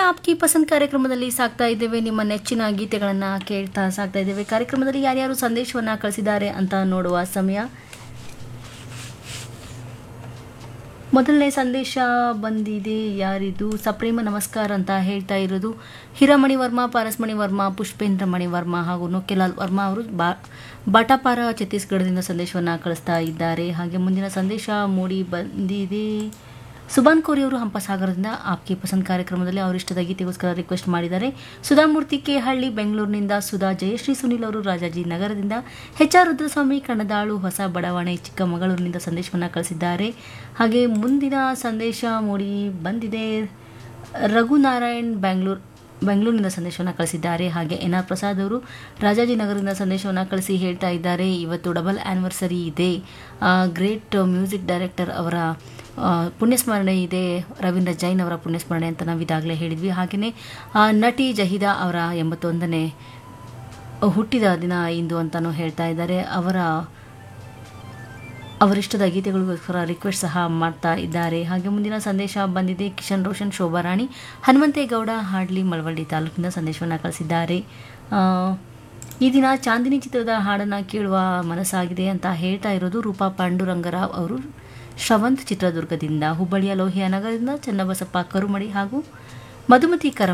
ಆಪ್ಕಿ ಪಸಂದ್ ಕಾರ್ಯಕ್ರಮದಲ್ಲಿ ಸಾಕ್ತಾ ಇದ್ದೇವೆ ನಿಮ್ಮ ನೆಚ್ಚಿನ ಗೀತೆಗಳನ್ನು ಕೇಳ್ತಾ ಸಾಕ್ತಾ ಇದ್ದೇವೆ ಕಾರ್ಯಕ್ರಮದಲ್ಲಿ ಯಾರ್ಯಾರು ಸಂದೇಶವನ್ನು ಕಳಿಸಿದ್ದಾರೆ ಅಂತ ನೋಡುವ ಸಮಯ ಮೊದಲನೇ ಸಂದೇಶ ಬಂದಿದೆ ಯಾರಿದು ಸಪ್ರೇಮ ನಮಸ್ಕಾರ ಅಂತ ಹೇಳ್ತಾ ಇರೋದು ಹಿರಮಣಿ ವರ್ಮಾ ಪಾರಸ್ಮಣಿ ವರ್ಮಾ ಪುಷ್ಪೇಂದ್ರ ಮಣಿ ವರ್ಮಾ ಹಾಗೂ ನೊಕ್ಕೆಲಾಲ್ ವರ್ಮಾ ಅವರು ಬಾ ಬಾಟಾಪಾರ ಛತ್ತೀಸ್ಗಢದಿಂದ ಸಂದೇಶವನ್ನು ಕಳಿಸ್ತಾ ಇದ್ದಾರೆ ಹಾಗೆ ಮುಂದಿನ ಸಂದೇಶ ಮೂಡಿ ಬಂದಿದೆ ಸುಬಾನ್ ಕೋರಿ ಅವರು ಹಂಪಸಾಗರದಿಂದ ಆಪ್ಕೆ ಪಸಂದ್ ಕಾರ್ಯಕ್ರಮದಲ್ಲಿ ಅವರಿಷ್ಟದ ಗೀತೆಗೋಸ್ಕರ ರಿಕ್ವೆಸ್ಟ್ ಮಾಡಿದ್ದಾರೆ ಸುಧಾಮೂರ್ತಿ ಕೆ ಹಳ್ಳಿ ಬೆಂಗಳೂರಿನಿಂದ ಸುಧಾ ಜಯಶ್ರೀ ಸುನಿಲ್ ಅವರು ರಾಜಾಜಿ ನಗರದಿಂದ ಎಚ್ ಆರ್ ರುದ್ರಸ್ವಾಮಿ ಕಣದಾಳು ಹೊಸ ಬಡಾವಣೆ ಚಿಕ್ಕಮಗಳೂರಿನಿಂದ ಸಂದೇಶವನ್ನು ಕಳಿಸಿದ್ದಾರೆ ಹಾಗೆ ಮುಂದಿನ ಸಂದೇಶ ಮೂಡಿ ಬಂದಿದೆ ರಘುನಾರಾಯಣ್ ಬ್ಯಾಂಗ್ಳೂರ್ ಬೆಂಗಳೂರಿನಿಂದ ಸಂದೇಶವನ್ನು ಕಳಿಸಿದ್ದಾರೆ ಹಾಗೆ ಎನ್ ಆರ್ ಪ್ರಸಾದ್ ಅವರು ರಾಜಾಜಿನಗರದಿಂದ ಸಂದೇಶವನ್ನು ಕಳಿಸಿ ಹೇಳ್ತಾ ಇದ್ದಾರೆ ಇವತ್ತು ಡಬಲ್ ಆ್ಯನಿವರ್ಸರಿ ಇದೆ ಗ್ರೇಟ್ ಮ್ಯೂಸಿಕ್ ಡೈರೆಕ್ಟರ್ ಅವರ ಆ, ಪುಣ್ಯಸ್ಮರಣೆ ಇದೆ ರವೀಂದ್ರ ಜೈನ್ ಅವರ ಪುಣ್ಯಸ್ಮರಣೆ ಅಂತ ನಾವು ಇದಾಗಲೇ ಹೇಳಿದ್ವಿ ಹಾಗೆಯೇ ಆ, ನಟಿ ಜಹಿದಾ ಅವರ ಎಂಬತ್ತೊಂದನೇ ಹುಟ್ಟಿದ ದಿನ ಇಂದು ಅಂತಲೂ ಹೇಳ್ತಾ ಇದ್ದಾರೆ ಅವರ ಅವರಿಷ್ಟದ ಗೀತೆಗಳಿಗೋಸ್ಕರ ರಿಕ್ವೆಸ್ಟ್ ಸಹ ಮಾಡ್ತಾ ಇದ್ದಾರೆ ಹಾಗೆ ಮುಂದಿನ ಸಂದೇಶ ಬಂದಿದೆ ಕಿಶನ್ ರೋಷನ್ ಶೋಭಾರಾಣಿ ಹನುಮಂತೇಗೌಡ ಹಾಡ್ಲಿ ಮಳವಳ್ಳಿ ತಾಲೂಕಿನ ಸಂದೇಶವನ್ನು ಕಳಿಸಿದ್ದಾರೆ ಆ, ಈ ದಿನ ಚಾಂದಿನಿ ಚಿತ್ರದ ಹಾಡನ್ನು ಕೇಳುವ ಮನಸ್ಸಾಗಿದೆ ಅಂತ ಹೇಳ್ತಾ ಇರೋದು ರೂಪಾ ಪಾಂಡುರಂಗರಾವ್ ಅವರು ಶ್ರವಂತ್ ಚಿತ್ರದುರ್ಗದಿಂದ ಹುಬ್ಬಳ್ಳಿಯ ಲೋಹಿಯ ನಗರದಿಂದ ಚನ್ನಬಸಪ್ಪ ಕರುಮಡಿ ಹಾಗೂ ಮಧುಮತಿ ಕರಂ